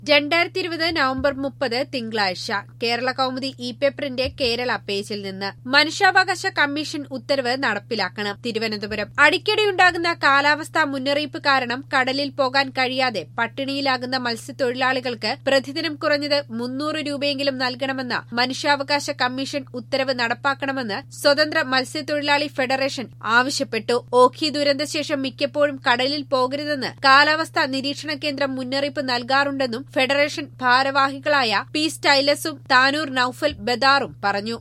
രണ്ടായിരത്തി ഇരുപത് നവംബർ മുപ്പത് തിങ്കളാഴ്ച കേരള കൗമുദി ഇ പേപ്പറിന്റെ കേരള പേജിൽ നിന്ന് മനുഷ്യാവകാശ കമ്മീഷൻ ഉത്തരവ് നടപ്പിലാക്കണം തിരുവനന്തപുരം അടിക്കടിയുണ്ടാകുന്ന കാലാവസ്ഥാ മുന്നറിയിപ്പ് കാരണം കടലിൽ പോകാൻ കഴിയാതെ പട്ടിണിയിലാകുന്ന മത്സ്യത്തൊഴിലാളികൾക്ക് പ്രതിദിനം കുറഞ്ഞത് മുന്നൂറ് രൂപയെങ്കിലും നൽകണമെന്ന മനുഷ്യാവകാശ കമ്മീഷൻ ഉത്തരവ് നടപ്പാക്കണമെന്ന് സ്വതന്ത്ര മത്സ്യത്തൊഴിലാളി ഫെഡറേഷൻ ആവശ്യപ്പെട്ടു ഓഖി ദുരന്തശേഷം മിക്കപ്പോഴും കടലിൽ പോകരുതെന്ന് കാലാവസ്ഥാ നിരീക്ഷണ കേന്ദ്രം മുന്നറിയിപ്പ് നൽകാറുണ്ടെന്നും ഫെഡറേഷൻ ഭാരവാഹികളായ പി സ്റ്റൈലസും താനൂർ നൌഫൽ ബദാറും പറഞ്ഞു